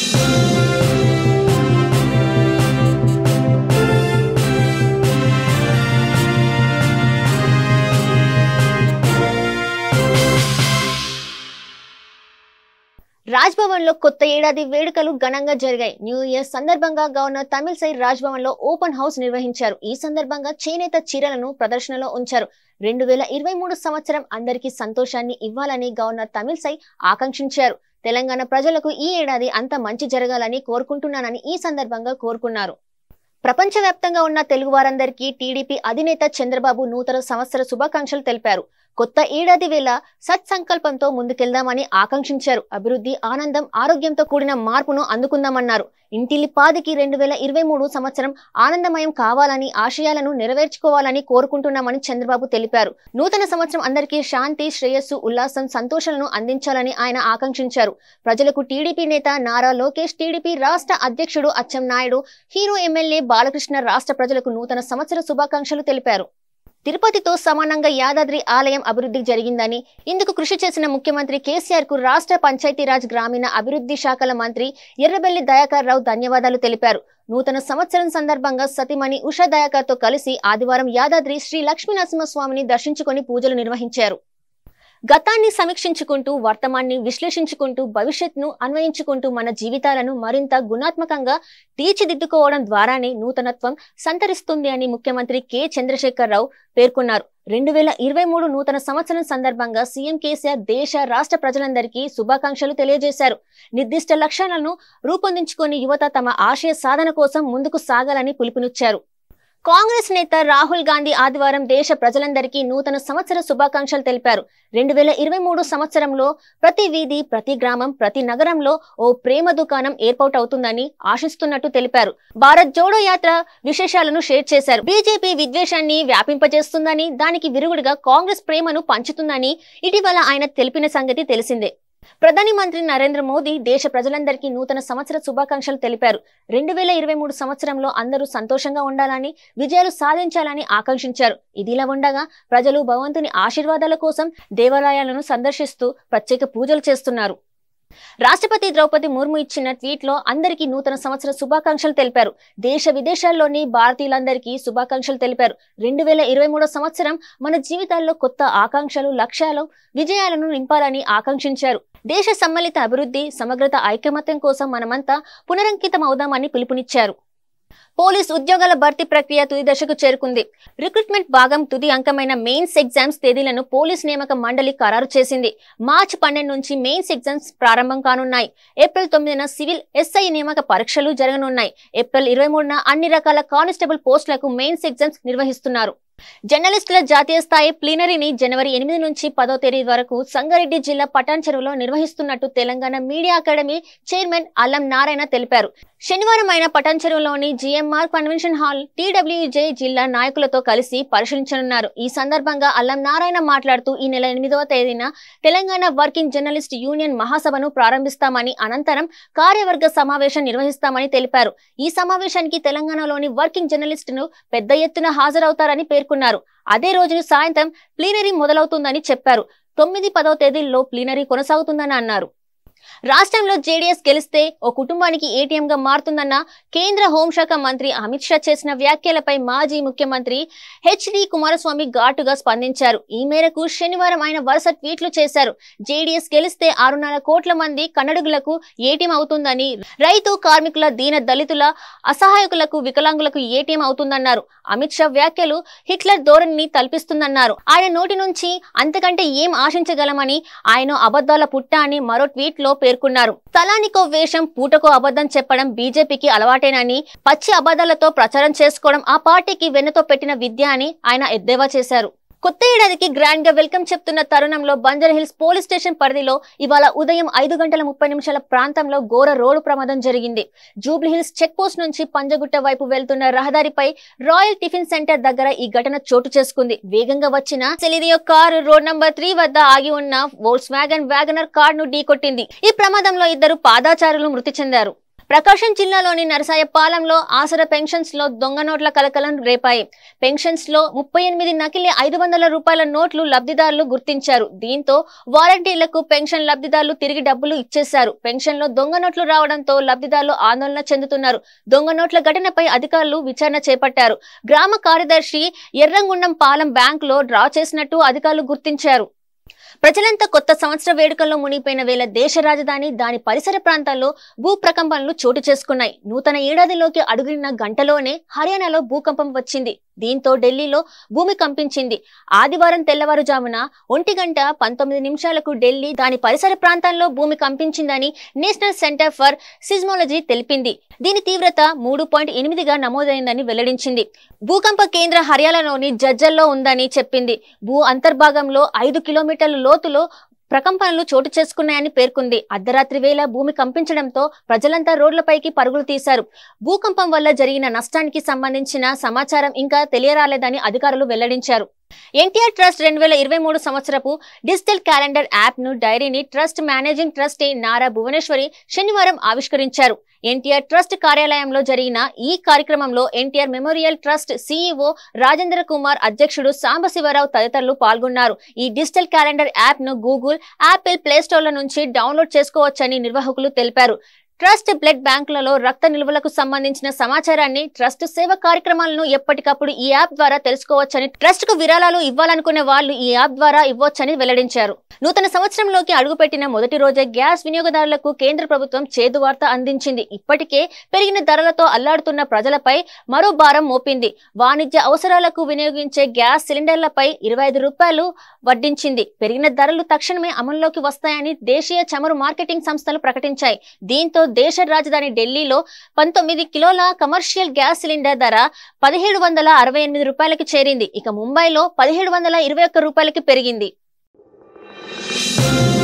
రాజ్భవన్ లో కొత్త ఏడాది వేడుకలు ఘనంగా జరిగాయి న్యూ ఇయర్ సందర్భంగా గవర్నర్ తమిళసై రాజ్భవన్ లో ఓపెన్ హౌస్ నిర్వహించారు ఈ సందర్భంగా చేనేత చీరలను ప్రదర్శనలో ఉంచారు రెండు వేల ఇరవై మూడు సంవత్సరం అందరికీ సంతోషాన్ని ఇవ్వాలని గవర్నర్ తమిళసై ఆకాంక్షించారు తెలంగాణ ప్రజలకు ఈ ఏడాది అంత మంచి జరగాలని కోరుకుంటున్నానని ఈ సందర్భంగా కోరుకున్నారు ప్రపంచవ్యాప్తంగా ఉన్న తెలుగు వారందరికీ టీడీపీ అధినేత చంద్రబాబు నూతన సంవత్సర శుభాకాంక్షలు తెలిపారు కొత్త ఏడాది వేళ సత్సంకల్పంతో ముందుకెళ్దామని ఆకాంక్షించారు అభివృద్ధి ఆనందం ఆరోగ్యంతో కూడిన మార్పును అందుకుందామన్నారు ఇంటిల్లిపాదికి రెండు వేల ఇరవై మూడు సంవత్సరం ఆనందమయం కావాలని ఆశయాలను నెరవేర్చుకోవాలని కోరుకుంటున్నామని చంద్రబాబు తెలిపారు నూతన సంవత్సరం అందరికీ శాంతి శ్రేయస్సు ఉల్లాసం సంతోషాలను అందించాలని ఆయన ఆకాంక్షించారు ప్రజలకు టీడీపీ నేత నారా లోకేష్ టీడీపీ రాష్ట్ర అధ్యక్షుడు అచ్చెం నాయుడు హీరో ఎమ్మెల్యే బాలకృష్ణ రాష్ట్ర ప్రజలకు నూతన సంవత్సర శుభాకాంక్షలు తెలిపారు తిరుపతితో సమానంగా యాదాద్రి ఆలయం అభివృద్ధి జరిగిందని ఇందుకు కృషి చేసిన ముఖ్యమంత్రి కేసీఆర్ కు రాష్ట్ర పంచాయతీరాజ్ గ్రామీణ అభివృద్ధి శాఖల మంత్రి ఎర్రబెల్లి దయాకర్ రావు ధన్యవాదాలు తెలిపారు నూతన సంవత్సరం సందర్భంగా సతిమణి ఉషా దయాకర్ తో కలిసి ఆదివారం యాదాద్రి శ్రీ లక్ష్మీ నరసింహస్వామిని దర్శించుకొని పూజలు నిర్వహించారు గతాన్ని సమీక్షించుకుంటూ వర్తమాన్ని విశ్లేషించుకుంటూ భవిష్యత్తును అన్వయించుకుంటూ మన జీవితాలను మరింత గుణాత్మకంగా తీర్చిదిద్దుకోవడం ద్వారానే నూతనత్వం సంతరిస్తుంది అని ముఖ్యమంత్రి కె చంద్రశేఖరరావు పేర్కొన్నారు రెండు వేల ఇరవై మూడు నూతన సంవత్సరం సందర్భంగా సీఎం కేసీఆర్ దేశ రాష్ట్ర ప్రజలందరికీ శుభాకాంక్షలు తెలియజేశారు నిర్దిష్ట లక్ష్యాలను రూపొందించుకొని యువత తమ ఆశయ సాధన కోసం ముందుకు సాగాలని పిలుపునిచ్చారు కాంగ్రెస్ నేత రాహుల్ గాంధీ ఆదివారం దేశ ప్రజలందరికీ నూతన సంవత్సర శుభాకాంక్షలు తెలిపారు రెండు వేల ఇరవై మూడు సంవత్సరంలో ప్రతి వీధి ప్రతి గ్రామం ప్రతి నగరంలో ఓ ప్రేమ దుకాణం ఏర్పాటవుతుందని ఆశిస్తున్నట్టు తెలిపారు భారత్ జోడో యాత్ర విశేషాలను షేర్ చేశారు బీజేపీ విద్వేషాన్ని వ్యాపింపజేస్తుందని దానికి విరుగుడుగా కాంగ్రెస్ ప్రేమను పంచుతుందని ఇటీవల ఆయన తెలిపిన సంగతి తెలిసిందే ప్రధాని మంత్రి నరేంద్ర మోదీ దేశ ప్రజలందరికీ నూతన సంవత్సర శుభాకాంక్షలు తెలిపారు రెండు వేల ఇరవై మూడు సంవత్సరంలో అందరూ సంతోషంగా ఉండాలని విజయాలు సాధించాలని ఆకాంక్షించారు ఇదిలా ఉండగా ప్రజలు భగవంతుని ఆశీర్వాదాల కోసం దేవాలయాలను సందర్శిస్తూ ప్రత్యేక పూజలు చేస్తున్నారు రాష్ట్రపతి ద్రౌపది ముర్ము ఇచ్చిన ట్వీట్ లో అందరికీ నూతన సంవత్సర శుభాకాంక్షలు తెలిపారు దేశ విదేశాల్లోని భారతీయులందరికీ శుభాకాంక్షలు తెలిపారు రెండు వేల ఇరవై మూడో సంవత్సరం మన జీవితాల్లో కొత్త ఆకాంక్షలు లక్ష్యాలు విజయాలను నింపాలని ఆకాంక్షించారు దేశ సమ్మిళిత అభివృద్ధి సమగ్రత ఐకమత్యం కోసం మనమంతా పునరంకితం అవుదామని పిలుపునిచ్చారు పోలీస్ ఉద్యోగాల భర్తీ ప్రక్రియ తుది దశకు చేరుకుంది రిక్రూట్మెంట్ భాగం తుది అంకమైన మెయిన్స్ ఎగ్జామ్స్ తేదీలను పోలీస్ నియామక మండలి ఖరారు చేసింది మార్చి పన్నెండు నుంచి మెయిన్స్ ఎగ్జామ్స్ ప్రారంభం కానున్నాయి ఏప్రిల్ తొమ్మిదిన సివిల్ ఎస్ఐ నియామక పరీక్షలు జరగనున్నాయి ఏప్రిల్ ఇరవై మూడున అన్ని రకాల కానిస్టేబుల్ పోస్టులకు మెయిన్స్ ఎగ్జామ్స్ నిర్వహిస్తున్నారు జర్నలిస్టుల జాతీయ స్థాయి ప్లీనరీని జనవరి ఎనిమిది నుంచి పదో తేదీ వరకు సంగారెడ్డి జిల్లా పటాన్ చెరువులో నిర్వహిస్తున్నట్టు Telangana media academy chairman Allam Narayana తెలిపారు శనివారం ఆయన పటాన్ చెరువులోని జిఎంఆర్ కన్వెన్షన్ హాల్ టీడబ్ల్యూజే జిల్లా నాయకులతో కలిసి పరిశీలించనున్నారు ఈ సందర్భంగా అల్లం నారాయణ మాట్లాడుతూ ఈ నెల ఎనిమిదవ తేదీన తెలంగాణ వర్కింగ్ జర్నలిస్ట్ యూనియన్ మహాసభను ప్రారంభిస్తామని అనంతరం కార్యవర్గ సమావేశం నిర్వహిస్తామని తెలిపారు ఈ సమావేశానికి తెలంగాణలోని వర్కింగ్ జర్నలిస్టులు పెద్ద ఎత్తున హాజరవుతారని పేర్కొన్నారు అదే రోజు సాయంత్రం ప్లీనరీ మొదలవుతుందని చెప్పారు తొమ్మిది పదవ తేదీల్లో ప్లీనరీ కొనసాగుతుందని అన్నారు రాష్ట్రంలో జేడీఎస్ గెలిస్తే ఓ కుటుంబానికి ఏటీఎం గా మారుతుందన్న కేంద్ర హోంశాఖ మంత్రి అమిత్ షా చేసిన వ్యాఖ్యలపై మాజీ ముఖ్యమంత్రి హెచ్డి కుమారస్వామి ఘాటుగా స్పందించారు ఈ మేరకు శనివారం ఆయన వరుస ట్వీట్లు చేశారు జేడీఎస్ గెలిస్తే ఆరున్నర కోట్ల మంది కన్నడుగులకు ఏటీఎం అవుతుందని రైతు కార్మికుల దీన దళితుల అసహాయకులకు వికలాంగులకు ఏటీఎం అవుతుందన్నారు అమిత్ షా వ్యాఖ్యలు హిట్లర్ ధోరణిని తలపిస్తుందన్నారు ఆయన నోటి నుంచి అంతకంటే ఏం ఆశించగలమని ఆయన అబద్ధాల పుట్ట అని మరో ట్వీట్ లో పేర్కొన్నారు తలానికో వేషం పూటకో అబద్ధం చెప్పడం బీజేపీకి అలవాటేనని పచ్చి అబద్ధాలతో ప్రచారం చేసుకోవడం ఆ పార్టీకి వెన్నతో పెట్టిన విద్య అని ఆయన ఎద్దేవా చేశారు కొత్త ఏడాదికి గ్రాండ్ గా వెల్కమ్ చెప్తున్న తరుణంలో బంజర్ హిల్స్ పోలీస్ స్టేషన్ పరిధిలో ఇవాళ ఉదయం ఐదు గంటల ముప్పై నిమిషాల ప్రాంతంలో ఘోర రోడ్డు ప్రమాదం జరిగింది జూబ్లీ హిల్స్ చెక్ పోస్ట్ నుంచి పంజగుట్ట వైపు వెళ్తున్న రహదారిపై రాయల్ టిఫిన్ సెంటర్ దగ్గర ఈ ఘటన చోటు చేసుకుంది వేగంగా వచ్చిన Celerio car road number three వద్ద ఆగి ఉన్న వోల్స్ వ్యాగన్ వ్యాగనర్ కార్ ను ఢీకొట్టింది ఈ ప్రమాదంలో ఇద్దరు పాదాచారులు మృతి చెందారు ప్రకాశం జిల్లాలోని నరసాయపాలెంలో ఆసర పెన్షన్స్ లో దొంగ నోట్ల కలకలం రేపాయి పెన్షన్స్ లో ముప్పై ఎనిమిది నకిలీ ఐదు వందల రూపాయల నోట్లు లబ్ధిదారులు గుర్తించారు దీంతో వాలంటీర్లకు పెన్షన్ లబ్ధిదారులు తిరిగి డబ్బులు ఇచ్చేశారు పెన్షన్ లో దొంగ నోట్లు రావడంతో లబ్ధిదారులు ఆందోళన చెందుతున్నారు దొంగ నోట్ల ఘటనపై అధికారులు విచారణ చేపట్టారు గ్రామ కార్యదర్శి ఎర్రంగుండం పాలెం బ్యాంక్ లో డ్రా చేసినట్టు అధికారులు గుర్తించారు ప్రజలంతా కొత్త సంవత్సర వేడుకల్లో మునిగిపోయిన వేళ దేశ రాజధాని దాని పరిసర ప్రాంతాల్లో భూ ప్రకంపనలు చోటు చేసుకున్నాయి నూతన ఏడాదిలోకి అడుగున్న గంటలోనే హర్యానాలో భూకంపం వచ్చింది దీంతో ఢిల్లీలో భూమి కంపించింది ఆదివారం తెల్లవారుజామున ఒంటి గంట పంతొమ్మిది నిమిషాలకు ఢిల్లీ దాని పరిసర ప్రాంతాల్లో భూమి కంపించిందని నేషనల్ సెంటర్ ఫర్ సిజ్మాలజీ తెలిపింది దీని తీవ్రత మూడు పాయింట్ ఎనిమిదిగా నమోదైందని వెల్లడించింది భూకంప కేంద్ర హర్యానాలోని జజ్జల్లో ఉందని చెప్పింది భూ అంతర్భాగంలో ఐదు కిలోమీటర్ల లోతులో ప్రకంపనలు చోటు చేసుకున్నాయని పేర్కొంది అర్ధరాత్రి వేళ భూమి కంపించడంతో ప్రజలంతా రోడ్లపైకి పరుగులు తీశారు భూకంపం వల్ల జరిగిన నష్టానికి సంబంధించిన సమాచారం ఇంకా తెలియరాలేదని అధికారులు వెల్లడించారు ఎన్టీఆర్ ట్రస్ట్ రెండు వేల ఇరవై మూడు సంవత్సరపు డిజిటల్ క్యాలెండర్ యాప్ ను డైరీని trust managing trustee Nara Bhuvaneswari శనివారం ఆవిష్కరించారు ఎన్టీఆర్ ట్రస్ట్ కార్యాలయంలో జరిగిన ఈ కార్యక్రమంలో NTR memorial trust CEO Rajendra Kumar అధ్యక్షుడు సాంబశివరావు తదితరులు పాల్గొన్నారు ఈ డిజిటల్ క్యాలెండర్ యాప్ ను గూగుల్ యాపిల్ ప్లే స్టోర్ల నుంచి డౌన్లోడ్ చేసుకోవచ్చని నిర్వాహకులు తెలిపారు ట్రస్ట్ బ్లడ్ బ్యాంకులలో రక్త నిల్వలకు సంబంధించిన సమాచారాన్ని ట్రస్ట్ సేవ కార్యక్రమాలను ఎప్పటికప్పుడు ఈ యాప్ ద్వారా తెలుసుకోవచ్చని ట్రస్ట్ కు విరాళాలు ఇవ్వాలనుకునే వాళ్ళు ఈ యాప్ ద్వారా ఇవ్వొచ్చని వెల్లడించారు నూతన సంవత్సరంలోకి అడుగుపెట్టిన మొదటి రోజే గ్యాస్ వినియోగదారులకు కేంద్ర ప్రభుత్వం చేదు వార్త అందించింది ఇప్పటికే పెరిగిన ధరలతో అల్లాడుతున్న ప్రజలపై మరో భారం మోపింది వాణిజ్య అవసరాలకు వినియోగించే గ్యాస్ సిలిండర్లపై ఇరవై ఐదు రూపాయలు వడ్డించింది పెరిగిన ధరలు తక్షణమే అమల్లోకి వస్తాయని దేశీయ చమురు మార్కెటింగ్ సంస్థలు ప్రకటించాయి దీంతో దేశ రాజధాని ఢిల్లీలో పంతొమ్మిది కిలోల కమర్షియల్ గ్యాస్ సిలిండర్ ధర పదిహేడు వందల అరవై ఎనిమిది రూపాయలకి చేరింది ఇక ముంబైలో పదిహేడు వందల ఇరవై ఒక్క రూపాయలకి పెరిగింది